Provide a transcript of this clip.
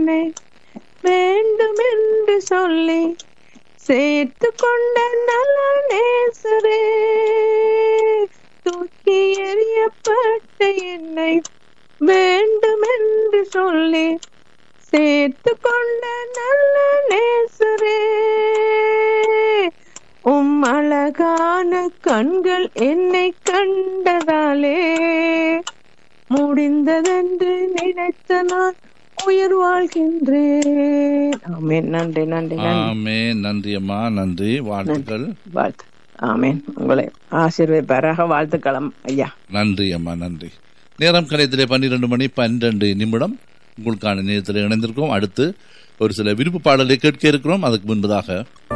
என்னை வேண்டும் என்று சொல்லி சேர்த்து கொண்ட நல்ல நேசரே தூக்கி எறியப்பட்ட என்னை வேண்டும் என்று சொல்லி சேர்த்து கொண்ட நல்ல நேசரே உம் அழகான கண்கள் என்னை கண்டதாலே முடிந்ததென்று நினைத்த நான் உயிர் வாழ்கின்றேன் ஆமென் நன்றி நன்றி நன்றி ஆமே நன்றி அம்மா நன்றி வாழ்த்துக்கள் வாழ்த்து ஆமென் உங்களை ஆசீர்வதிப்பாராக வாழ்த்துக்களம் ஐயா நன்றி அம்மா நன்றி நேரம் கலையத்திலே பன்னிரண்டு மணி பன்னிரண்டு நிமிடம் உங்களுக்கான நேரத்தில் இணைந்திருக்கோம் அடுத்து ஒரு சில விருப்பு பாடலை கேட்க இருக்கிறோம் அதுக்கு முன்பதாக